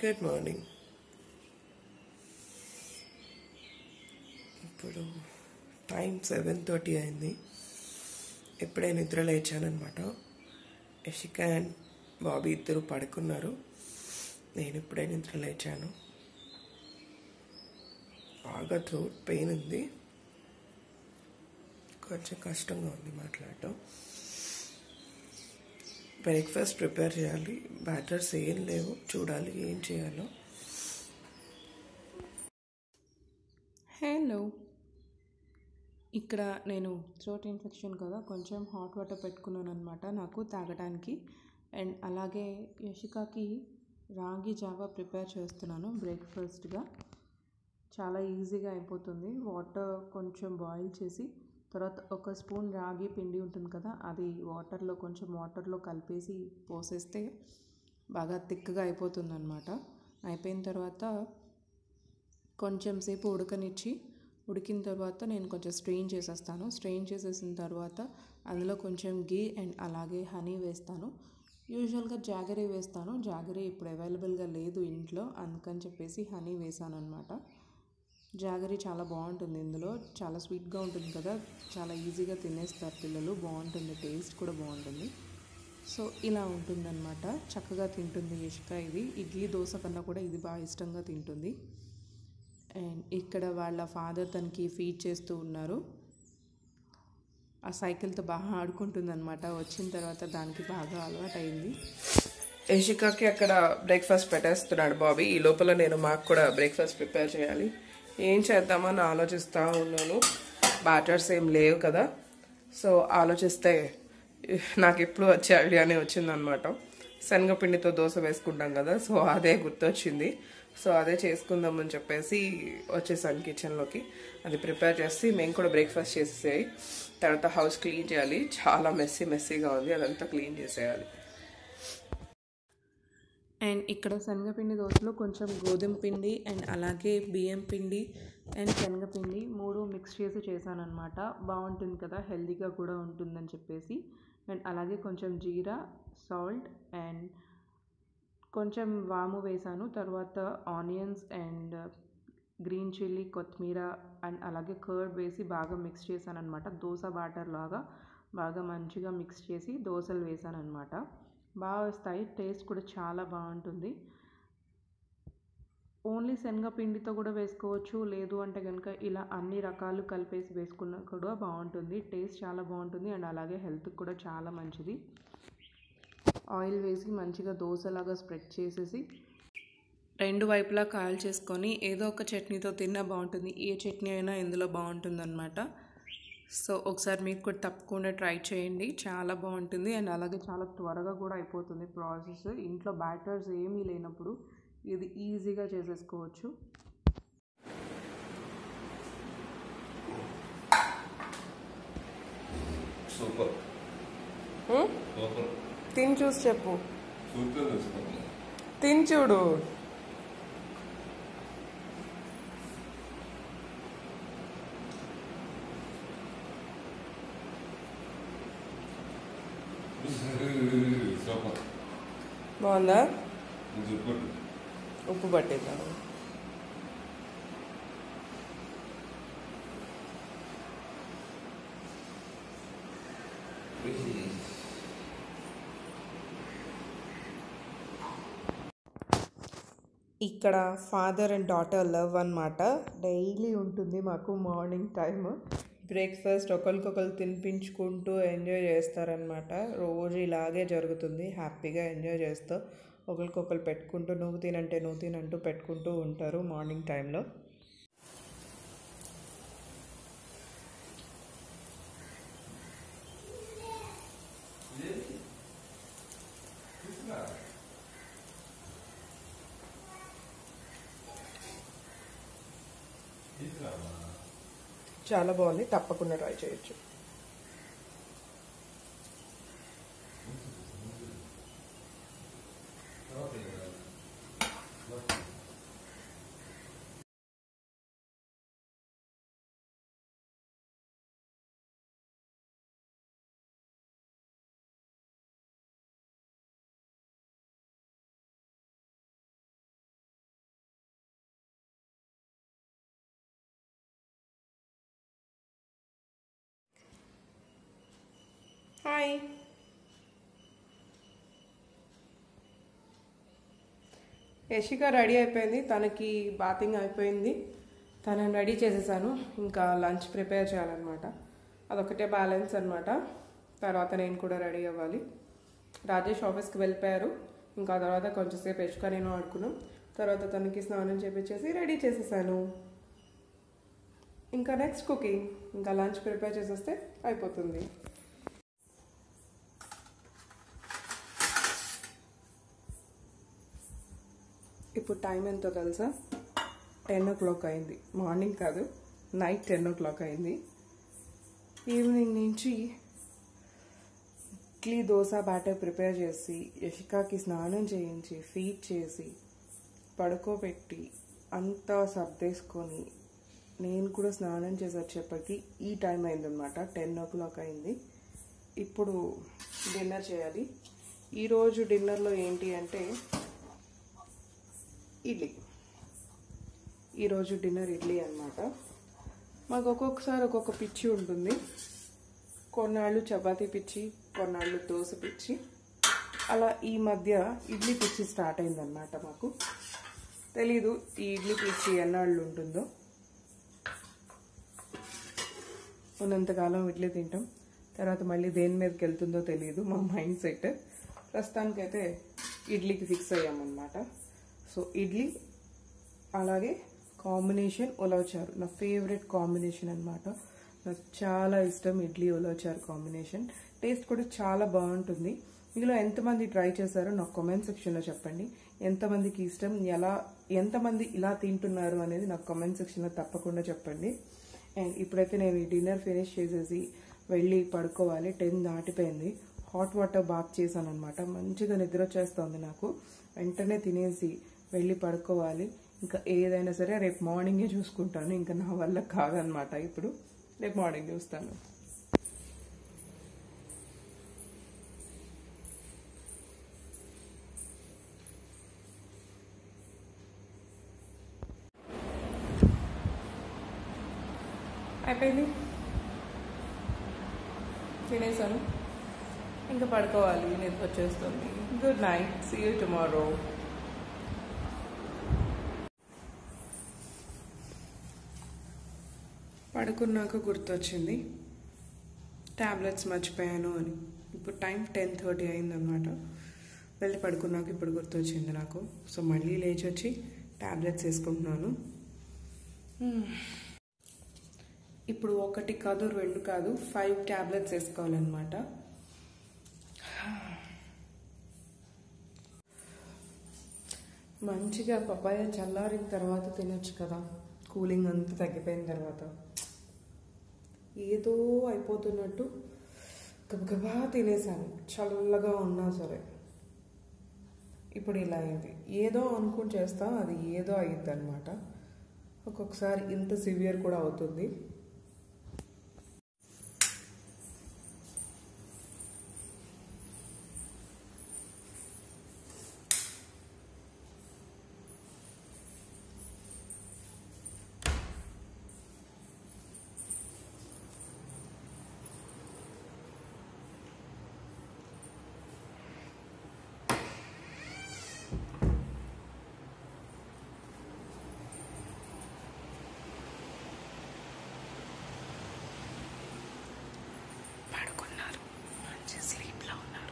good morning ఇప్పుడు time seven thirty అయింది ఇప్పుడే నిద్ర లేచానమాట యషిక అండ్ బాబీ ఇద్దరు పడుకున్నారు నేను ఇప్పుడే నిద్ర లేచాను బాగా థ్రోట్ పెయిన్ ఉంది కొంచెం కష్టంగా ఉంది మాట్లాడటం బ్రేక్ఫాస్ట్ ప్రిపేర్ చేయాలి బ్యాటర్స్ ఏం లేవు చూడాలి ఏం చేయాలో హలో ఇక్కడ నేను థ్రోట్ ఇన్ఫెక్షన్ కదా కొంచెం హాట్ వాటర్ పెట్టుకున్నాను అనమాట నాకు తాగడానికి అండ్ అలాగే యషికాకి రాగి జావా ప్రిపేర్ చేస్తున్నాను బ్రేక్ఫాస్ట్గా చాలా ఈజీగా అయిపోతుంది వాటర్ కొంచెం బాయిల్ చేసి తర్వాత ఒక స్పూన్ రాగి పిండి ఉంటుంది కదా అది వాటర్లో కొంచెం వాటర్లో కలిపేసి పోసేస్తే బాగా థిక్గా అయిపోతుంది అనమాట అయిపోయిన తర్వాత కొంచెం సేపు ఉడకనిచ్చి ఉడికిన తర్వాత నేను కొంచెం స్ట్రెయిన్ చేసేస్తాను స్ట్రెయిన్ చేసేసిన తర్వాత అందులో కొంచెం గీ అండ్ అలాగే హనీ వేస్తాను యూజువల్గా జాగరీ వేస్తాను జాగరీ ఇప్పుడు అవైలబుల్గా లేదు ఇంట్లో అందుకని చెప్పేసి హనీ వేసాను అనమాట జాగరీ చాలా బాగుంటుంది ఇందులో చాలా స్వీట్గా ఉంటుంది కదా చాలా ఈజీగా తినేస్తారు పిల్లలు బాగుంటుంది టేస్ట్ కూడా బాగుంటుంది సో ఇలా ఉంటుందన్నమాట చక్కగా తింటుంది ఇష్క ఇది ఇడ్లీ దోశ కన్నా కూడా ఇది బాగా ఇష్టంగా తింటుంది అండ్ ఇక్కడ వాళ్ళ ఫాదర్ తనకి ఫీడ్ చేస్తూ ఉన్నారు ఆ సైకిల్తో బాగా ఆడుకుంటుంది అనమాట వచ్చిన తర్వాత దానికి బాగా అలవాటు అయింది యషికాకి అక్కడ బ్రేక్ఫాస్ట్ పెట్టేస్తున్నాడు బాబీ ఈ లోపల నేను మాకు కూడా బ్రేక్ఫాస్ట్ ప్రిపేర్ చేయాలి ఏం చేద్దామని ఆలోచిస్తూ ఉన్నాను బ్యాటర్స్ ఏం లేవు కదా సో ఆలోచిస్తే నాకు ఎప్పుడు వచ్చే ఐడియానే వచ్చిందనమాట శనగపిండితో దోశ వేసుకుంటాం కదా సో అదే గుర్తొచ్చింది సో అదే చేసుకుందామని చెప్పేసి వచ్చేసాను కిచెన్లోకి అది ప్రిపేర్ చేసి మేము కూడా బ్రేక్ఫాస్ట్ చేసేసేయాలి తర్వాత హౌస్ క్లీన్ చేయాలి చాలా మెస్సీ మెస్సీగా ఉంది అదంతా క్లీన్ చేసేయాలి అండ్ ఇక్కడ శనగపిండి దోశలో కొంచెం గోధుమ పిండి అండ్ అలాగే బియ్యం పిండి అండ్ శనగపిండి మూడు మిక్స్ చేసి చేశానమాట బాగుంటుంది కదా హెల్తీగా కూడా ఉంటుందని చెప్పేసి అండ్ అలాగే కొంచెం జీరా సాల్ట్ అండ్ కొంచెం వాము వేసాను తర్వాత ఆనియన్స్ అండ్ గ్రీన్ చిల్లీ కొత్తిమీర అండ్ అలాగే కర్డ్ వేసి బాగా మిక్స్ చేశాను అనమాట దోశ బాటర్ లాగా బాగా మంచిగా మిక్స్ చేసి దోశలు వేసాను అనమాట బాగా వస్తాయి టేస్ట్ కూడా చాలా బాగుంటుంది ఓన్లీ శనగపిండితో కూడా వేసుకోవచ్చు లేదు అంటే కనుక ఇలా అన్ని రకాలు కలిపేసి వేసుకున్న కూడా బాగుంటుంది టేస్ట్ చాలా బాగుంటుంది అండ్ అలాగే హెల్త్కి కూడా చాలా మంచిది ఆయిల్ వేసి మంచిగా దోశలాగా స్ప్రెడ్ చేసేసి రెండు వైపులా కాయలు చేసుకొని ఏదో ఒక చట్నీతో తిన్నా బాగుంటుంది ఏ చట్నీ అయినా ఇందులో బాగుంటుంది అనమాట సో ఒకసారి మీరు కూడా తప్పకుండా ట్రై చేయండి చాలా బాగుంటుంది అండ్ అలాగే చాలా త్వరగా కూడా అయిపోతుంది ప్రాసెస్ ఇంట్లో బ్యాటర్స్ ఏమీ లేనప్పుడు ఇది ఈజీగా చేసేసుకోవచ్చు సూపర్ సూపర్ తిని చూసి చెప్పు సూపర్ చూసుకుంటాం తిని చూడు సూపర్ బాగుందా సూపర్ ఉప్పు పట్టేద్దాం ఇక్కడ ఫాదర్ అండ్ డాటర్ లవ్ అనమాట డైలీ ఉంటుంది మాకు మార్నింగ్ టైం బ్రేక్ఫాస్ట్ ఒకరికొకరు తినిపించుకుంటూ ఎంజాయ్ చేస్తారనమాట రోజు ఇలాగే జరుగుతుంది హ్యాపీగా ఎంజాయ్ చేస్తూ ఒకరికొకరు పెట్టుకుంటూ నువ్వు తినంటే నువ్వు తినంటూ పెట్టుకుంటూ ఉంటారు మార్నింగ్ టైంలో చాలా బాగుంది తప్పకుండా ట్రై చేయొచ్చు హాయ్ యశిక రెడీ అయిపోయింది తనకి బాతింగ్ అయిపోయింది తనని రెడీ చేసేసాను ఇంకా లంచ్ ప్రిపేర్ చేయాలన్నమాట అదొకటే బ్యాలెన్స్ అనమాట తర్వాత నేను కూడా రెడీ అవ్వాలి రాజేష్ ఆఫీస్కి వెళ్ళిపోయారు ఇంకా తర్వాత కొంచెంసేపు యశిక నేను ఆడుకున్నాం తర్వాత తనకి స్నానం చేపించేసి రెడీ చేసేసాను ఇంకా నెక్స్ట్ కుకింగ్ ఇంకా లంచ్ ప్రిపేర్ చేసేస్తే అయిపోతుంది ఇప్పుడు టైం ఎంతో తెలుసా టెన్ ఓ క్లాక్ అయింది మార్నింగ్ కాదు నైట్ టెన్ ఓ క్లాక్ అయింది ఈవినింగ్ నుంచి ఇడ్లీ దోశ బ్యాటర్ ప్రిపేర్ చేసి యశికాకి స్నానం చేయించి ఫీడ్ చేసి పడుకోబెట్టి అంతా సర్దేసుకొని నేను కూడా స్నానం చేసి వచ్చేప్పటికి ఈ టైం అయిందనమాట టెన్ ఓ క్లాక్ అయింది ఇప్పుడు డిన్నర్ చేయాలి ఈరోజు డిన్నర్లో ఏంటి అంటే ఇడ్లీ ఈరోజు డిన్నర్ ఇడ్లీ అనమాట మాకు ఒక్కొక్కసారి ఒక్కొక్క పిచ్చి ఉంటుంది కొన్నాళ్ళు చపాతీ పిచ్చి కొన్నాళ్ళు దోశ పిచ్చి అలా ఈ మధ్య ఇడ్లీ పిచ్చి స్టార్ట్ అయిందనమాట మాకు తెలీదు ఈ ఇడ్లీ పిచ్చి ఎన్నాళ్ళు ఉంటుందో ఉన్నంతకాలం ఇడ్లీ తింటాం తర్వాత మళ్ళీ దేని మీదకి వెళ్తుందో తెలియదు మా మైండ్ సెట్ ప్రస్తుతానికైతే ఇడ్లీకి ఫిక్స్ అయ్యామన్నమాట సో ఇడ్లీ అలాగే కాంబినేషన్ ఉలవచారు నా ఫేవరెట్ కాంబినేషన్ అనమాట నాకు చాలా ఇష్టం ఇడ్లీ ఉలవచారు కాంబినేషన్ టేస్ట్ కూడా చాలా బాగుంటుంది మీలో ఎంతమంది ట్రై చేశారో నాకు కామెంట్ సెక్షన్లో చెప్పండి ఎంతమందికి ఇష్టం ఎలా ఎంతమంది ఇలా తింటున్నారు అనేది నాకు కామెంట్ సెక్షన్లో తప్పకుండా చెప్పండి అండ్ ఇప్పుడైతే నేను ఈ డిన్నర్ ఫినిష్ చేసేసి వెళ్ళి పడుకోవాలి టెన్ దాటిపోయింది హాట్ వాటర్ బాత్ చేశాను అనమాట మంచిగా నిద్ర వచ్చేస్తుంది నాకు వెంటనే తినేసి వెళ్ళి పడుకోవాలి ఇంకా ఏదైనా సరే రేపు మార్నింగే చూసుకుంటాను ఇంకా నా వల్ల కాదనమాట ఇప్పుడు రేపు మార్నింగ్ చూస్తాను అయిపోయింది తినేసాను ఇంకా పడుకోవాలి నిద్ర వచ్చేస్తుంది good night see you tomorrow పడుకున్నాక గుర్తొచ్చింది ట్యాబ్లెట్స్ మర్చిపోయాను అని ఇప్పుడు టైం టెన్ థర్టీ అయిందనమాట వెళ్ళి పడుకున్నాక ఇప్పుడు గుర్తొచ్చింది నాకు సో మళ్ళీ లేచి వచ్చి ట్యాబ్లెట్స్ వేసుకుంటున్నాను ఇప్పుడు ఒకటి కాదు రెండు కాదు ఫైవ్ ట్యాబ్లెట్స్ వేసుకోవాలన్నమాట మంచిగా పపాయ చల్లారిన తర్వాత తినొచ్చు కదా కూలింగ్ అంతా తగ్గిపోయిన తర్వాత ఏదో అయిపోతున్నట్టు గబగబా తినేసాను చల్లగా ఉన్నా సరే ఇప్పుడు ఇలా అయింది ఏదో అనుకుని చేస్తా అది ఏదో అయ్యిద్ది అనమాట ఒక్కొక్కసారి ఇంత సివియర్ కూడా అవుతుంది పడుకున్నారు మంచి స్లీప్లో ఉన్నారు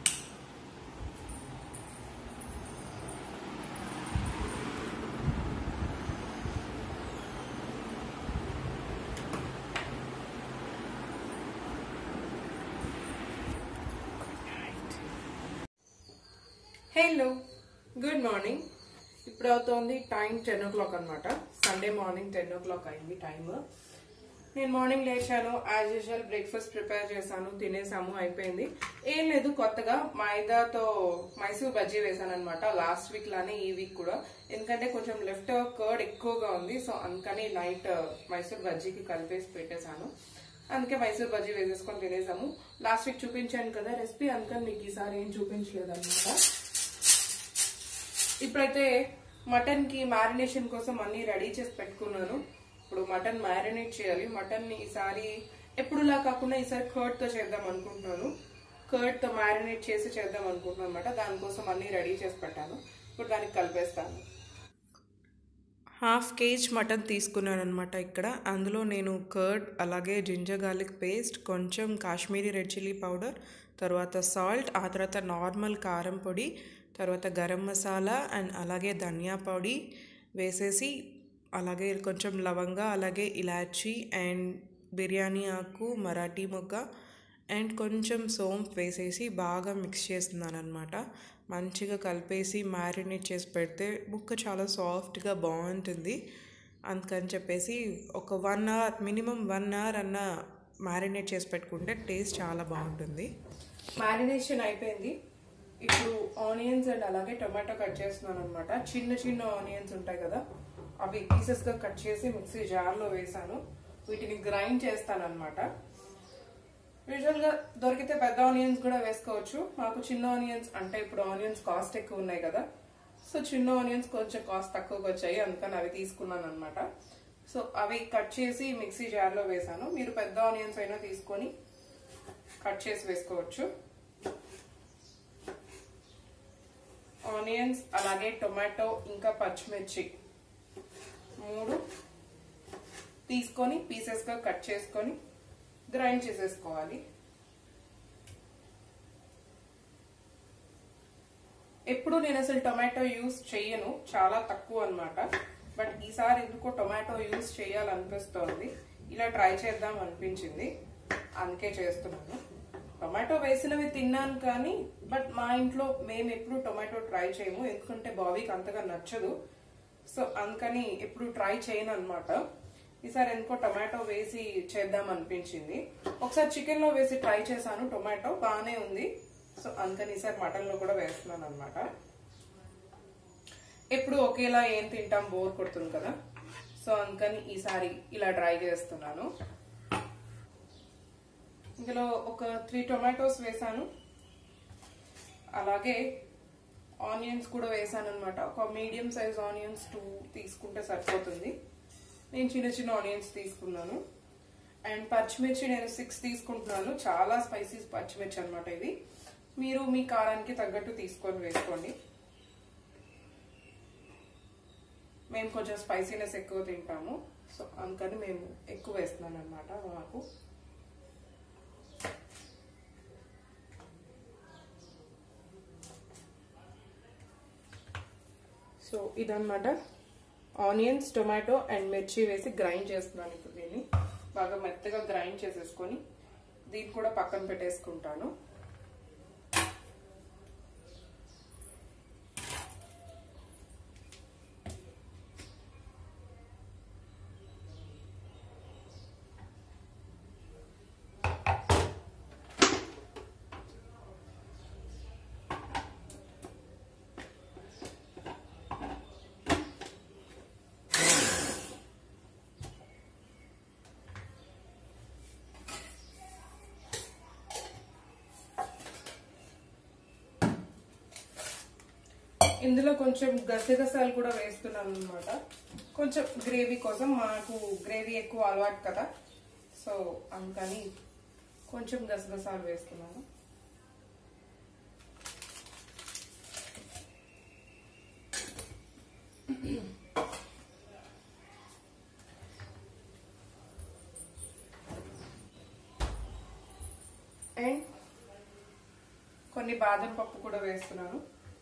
హలో గుడ్ మార్నింగ్ ఇప్పుడు అవుతోంది టైం టెన్ ఓ క్లాక్ అనమాట Sunday morning ten o'clock అయింది టైం నేను మార్నింగ్ లేచాను యాజ్ యూజువల్ బ్రేక్ఫాస్ట్ ప్రిపేర్ చేశాను తినేసాము అయిపోయింది ఏం లేదు కొత్తగా మైదాతో మైసూర్ బజ్జీ వేసాను అనమాట లాస్ట్ వీక్ లానే ఈ వీక్ కూడా ఎందుకంటే కొంచెం లెఫ్ట్ కర్డ్ ఎక్కువగా ఉంది సో అందుకని నైట్ మైసూర్ బజ్జీకి కలిపేసి పెట్టేశాను అందుకే మైసూర్ బజ్జీ వేసేసుకొని తినేసాము లాస్ట్ వీక్ చూపించాను కదా రెసిపీ అందుకని మీకు ఈసారి ఏం చూపించలేదు అనమాట ఇప్పుడైతే మటన్ కి మ్యారినేషన్ కోసం అన్ని రెడీ చేసి పెట్టుకున్నాను ఇప్పుడు మటన్ మ్యారినేట్ చేయాలి మటన్ ఈసారి ఎప్పుడులా కాకుండా ఈసారి కర్డ్ తో చేద్దాం అనుకుంటున్నాను కర్డ్తో మ్యారినేట్ చేసి చేద్దాం అనుకుంటున్నాను అనమాట దానికోసం అన్నీ రెడీ చేసి పెట్టాను ఇప్పుడు దానికి కలిపేస్తాను హాఫ్ కేజ్ మటన్ తీసుకున్నాను అనమాట ఇక్కడ అందులో నేను కర్డ్ అలాగే జింజర్ గార్లిక్ పేస్ట్ కొంచెం కాశ్మీరీ రెడ్ చిల్లీ పౌడర్ తర్వాత సాల్ట్ ఆ తర్వాత నార్మల్ కారం పొడి తర్వాత గరం మసాలా అండ్ అలాగే ధనియా పొడి వేసేసి అలాగే కొంచెం లవంగా అలాగే ఇలాచీ అండ్ బిర్యానీ ఆకు మరాఠీ మొగ్గ అండ్ కొంచెం సోంపు వేసేసి బాగా మిక్స్ చేస్తున్నాను అనమాట మంచిగా కలిపేసి మ్యారినేట్ చేసి పెడితే ముక్క చాలా సాఫ్ట్గా బాగుంటుంది అందుకని చెప్పేసి ఒక one hour minimum one hour అన్న మ్యారినేట్ చేసి పెట్టుకుంటే టేస్ట్ చాలా బాగుంటుంది మ్యారినేషన్ అయిపోయింది ఇప్పుడు ఆనియన్స్ అండ్ అలాగే టొమాటో కట్ చేస్తున్నాను అనమాట చిన్న చిన్న ఆనియన్స్ ఉంటాయి కదా అవి పీసెస్గా కట్ చేసి మిక్సీ జార్లో వేసాను వీటిని గ్రైండ్ చేస్తాను అనమాట యూజువల్గా దొరికితే పెద్ద ఆనియన్స్ కూడా వేసుకోవచ్చు మాకు చిన్న ఆనియన్స్ అంటే ఇప్పుడు ఆనియన్స్ కాస్ట్ ఎక్కువ ఉన్నాయి కదా సో చిన్న ఆనియన్స్ కొంచెం కాస్ట్ తక్కువకి వచ్చాయి అందుకని అవి తీసుకున్నాను అనమాట సో అవి కట్ చేసి మిక్సీ జార్లో వేసాను మీరు పెద్ద ఆనియన్స్ అయినా తీసుకొని కట్ చేసి వేసుకోవచ్చు ఆనియన్స్ అలాగే టొమాటో ఇంకా పచ్చిమిర్చి మూడు తీసుకొని పీసెస్గా కట్ చేసుకొని గ్రైండ్ చేసేసుకోవాలి ఎప్పుడు నేను అసలు టొమాటో యూస్ చెయ్యను చాలా తక్కువ అనమాట బట్ ఈసారి ఎందుకో టొమాటో యూస్ చేయాలనిపిస్తోంది ఇలా ట్రై చేద్దాం అనిపించింది అందుకే చేస్తున్నాను టొమాటో వేసినవి తిన్నాను కానీ బట్ మా ఇంట్లో మేము ఎప్పుడు టొమాటో ట్రై చేయము ఎందుకంటే బాబీకి అంతగా నచ్చదు సో అందుకని ఎప్పుడు ట్రై చేయను అనమాట ఈసారి ఎందుకో టొమాటో వేసి చేద్దాం అనిపించింది ఒకసారి చికెన్ లో వేసి ట్రై చేశాను టొమాటో బాగానే ఉంది సో అందుకని ఈసారి మటన్ లో కూడా వేస్తున్నాను అనమాట ఎప్పుడు ఒకేలా ఏం తింటాం బోర్ కొడుతుంది కదా సో అందుకని ఈసారి ఇలా ట్రై చేస్తున్నాను ఇందులో ఒక త్రీ టొమాటోస్ వేసాను అలాగే ఆనియన్స్ కూడా వేసాను అనమాట ఒక మీడియం సైజ్ ఆనియన్స్ టూ తీసుకుంటే సరిపోతుంది నేను చిన్న చిన్న ఆనియన్స్ తీసుకున్నాను అండ్ పచ్చిమిర్చి నేను సిక్స్ తీసుకుంటున్నాను చాలా స్పైసీస్ పచ్చిమిర్చి అనమాట ఇది మీరు మీ కారానికి తగ్గట్టు తీసుకొని వేసుకోండి మేము కొంచెం స్పైసీనెస్ ఎక్కువ తింటాము సో అందుకని మేము ఎక్కువ వేస్తున్నాను అనమాట మాకు సో ఇదన్నమాట ఆనియన్స్ టొమాటో అండ్ మిర్చి వేసి గ్రైండ్ చేస్తున్నాను ఇప్పుడు దీన్ని బాగా మెత్తగా గ్రైండ్ చేసేసుకొని దీన్ని కూడా పక్కన పెట్టేసుకుంటాను ఇందులో కొంచెం గసగసాలు కూడా వేస్తున్నాను అనమాట కొంచెం గ్రేవీ కోసం మాకు గ్రేవీ ఎక్కువ అలవాటు కదా సో అందుకని కొంచెం గసగసాలు వేస్తున్నాను అండ్ కొన్ని బాదం పప్పు కూడా వేస్తున్నాను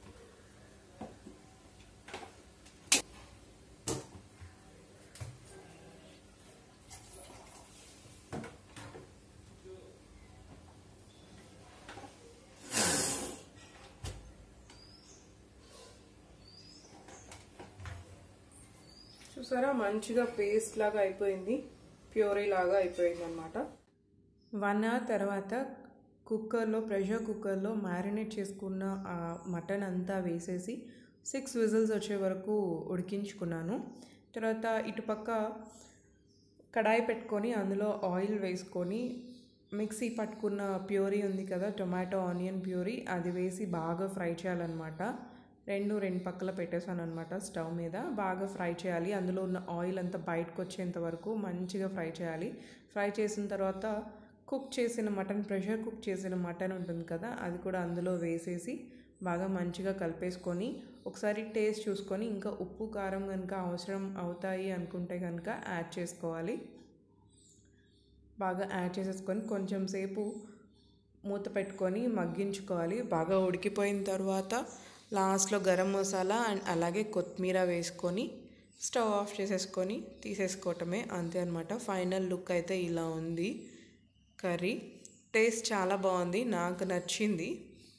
చూసారా మంచిగా పేస్ట్ లాగా అయిపోయింది ప్యూరీ లాగా అయిపోయింది అనమాట వన్ అవర్ తర్వాత కుక్కర్లో ప్రెషర్ కుక్కర్లో మ్యారినేట్ చేసుకున్న ఆ మటన్ అంతా వేసేసి సిక్స్ విజిల్స్ వచ్చే వరకు ఉడికించుకున్నాను తర్వాత ఇటుపక్క కడాయి పెట్టుకొని అందులో ఆయిల్ వేసుకొని మిక్సీ పట్టుకున్న ప్యూరీ ఉంది కదా టొమాటో ఆనియన్ ప్యూరీ అది వేసి బాగా ఫ్రై చేయాలన్నమాట రెండు రెండు పక్కల పెట్టేశాను అనమాట స్టవ్ మీద బాగా ఫ్రై చేయాలి అందులో ఉన్న ఆయిల్ అంతా బయటకు వచ్చేంత వరకు మంచిగా ఫ్రై చేయాలి ఫ్రై చేసిన తర్వాత కుక్ చేసిన మటన్ ప్రెషర్ కుక్ చేసిన మటన్ ఉంటుంది కదా అది కూడా అందులో వేసేసి బాగా మంచిగా కలిపేసుకొని ఒకసారి టేస్ట్ చూసుకొని ఇంకా ఉప్పు కారం కనుక అవసరం అవుతాయి అనుకుంటే కనుక యాడ్ చేసుకోవాలి బాగా యాడ్ చేసేసుకొని కొంచెం సేపు మూత పెట్టుకొని మగ్గించుకోవాలి బాగా ఉడికిపోయిన తర్వాత లాస్ట్లో గరం మసాలా అండ్ అలాగే కొత్తిమీర వేసుకొని స్టవ్ ఆఫ్ చేసేసుకొని తీసేసుకోవటమే అంతే అనమాట ఫైనల్ లుక్ అయితే ఇలా ఉంది కర్రీ టేస్ట్ చాలా బాగుంది నాకు నచ్చింది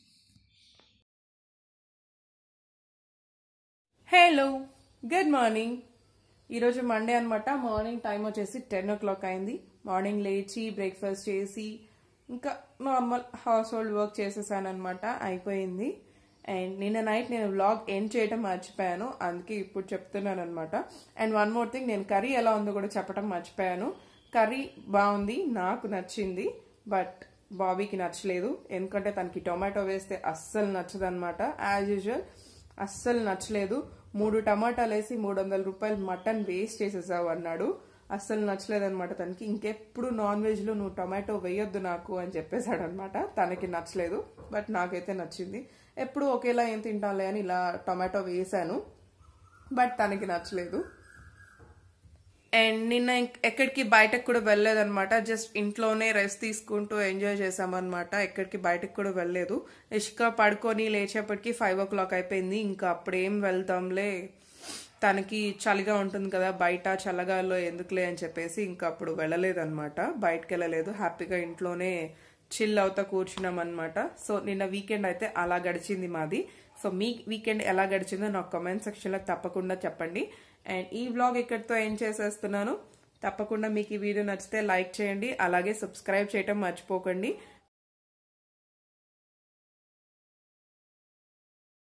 హలో గుడ్ మార్నింగ్ ఈరోజు మండే అనమాట మార్నింగ్ టైం వచ్చేసి టెన్ ఓ క్లాక్ అయింది మార్నింగ్ లేచి బ్రేక్ఫాస్ట్ చేసి ఇంకా నార్మల్ హౌస్ హోల్డ్ వర్క్ చేసేసాను అనమాట అయిపోయింది అండ్ నిన్న నైట్ నేను వ్లాగ్ ఎండ్ చేయడం మర్చిపోయాను అందుకే ఇప్పుడు చెప్తున్నాను అనమాట అండ్ వన్ మోర్ థింగ్ నేను కర్రీ ఎలా ఉందో కూడా చెప్పడం మర్చిపోయాను కర్రీ బాగుంది నాకు నచ్చింది బట్ బాబీకి నచ్చలేదు ఎందుకంటే తనకి టొమాటో వేస్తే అస్సలు నచ్చదనమాట యాజ్ యూజువల్ అస్సలు నచ్చలేదు మూడు టమాటాలు వేసి మూడు వందల రూపాయలు మటన్ వేస్ట్ చేసేసావు అన్నాడు అస్సలు నచ్చలేదన్నమాట తనకి ఇంకెప్పుడు నాన్ వెజ్లో నువ్వు టొమాటో వేయొద్దు నాకు అని చెప్పేశాడు అనమాట తనకి నచ్చలేదు బట్ నాకైతే నచ్చింది ఎప్పుడు ఒకేలా ఏం తింటాలే అని ఇలా టొమాటో వేసాను బట్ తనకి నచ్చలేదు అండ్ నిన్న ఇంక్- ఎక్కడికి బయటకు కూడా వెళ్ళలేదన్నమాట జస్ట్ ఇంట్లోనే రెస్ట్ తీసుకుంటూ ఎంజాయ్ చేసామన్నమాట ఎక్కడికి బయటకు కూడా వెళ్ళలేదు ఇష్క పడుకొని లేచేపటికి ఫైవ్ ఓ క్లాక్ అయిపోయింది ఇంకా అప్పుడేం వెళ్తాంలే తనకి చలిగా ఉంటుంది కదా బయట చల్లగాల్లో ఎందుకులే అని చెప్పేసి ఇంకా అప్పుడు వెళ్ళలేదన్నమాట బయటకు వెళ్ళలేదు హ్యాపీగా ఇంట్లోనే చిల్ అవుతా కూర్చున్నాం అనమాట సో నిన్న వీకెండ్ అయితే అలా గడిచింది మాది సో మీ వీకెండ్ ఎలా గడిచిందో నాకు కామెంట్ సెక్షన్లో తప్పకుండా చెప్పండి అండ్ ఈ వ్లాగ్ ఇక్కడితో ఏం చేసేస్తున్నాను తప్పకుండా మీకు ఈ వీడియో నచ్చితే లైక్ చేయండి అలాగే సబ్స్క్రైబ్ చేయటం మర్చిపోకండి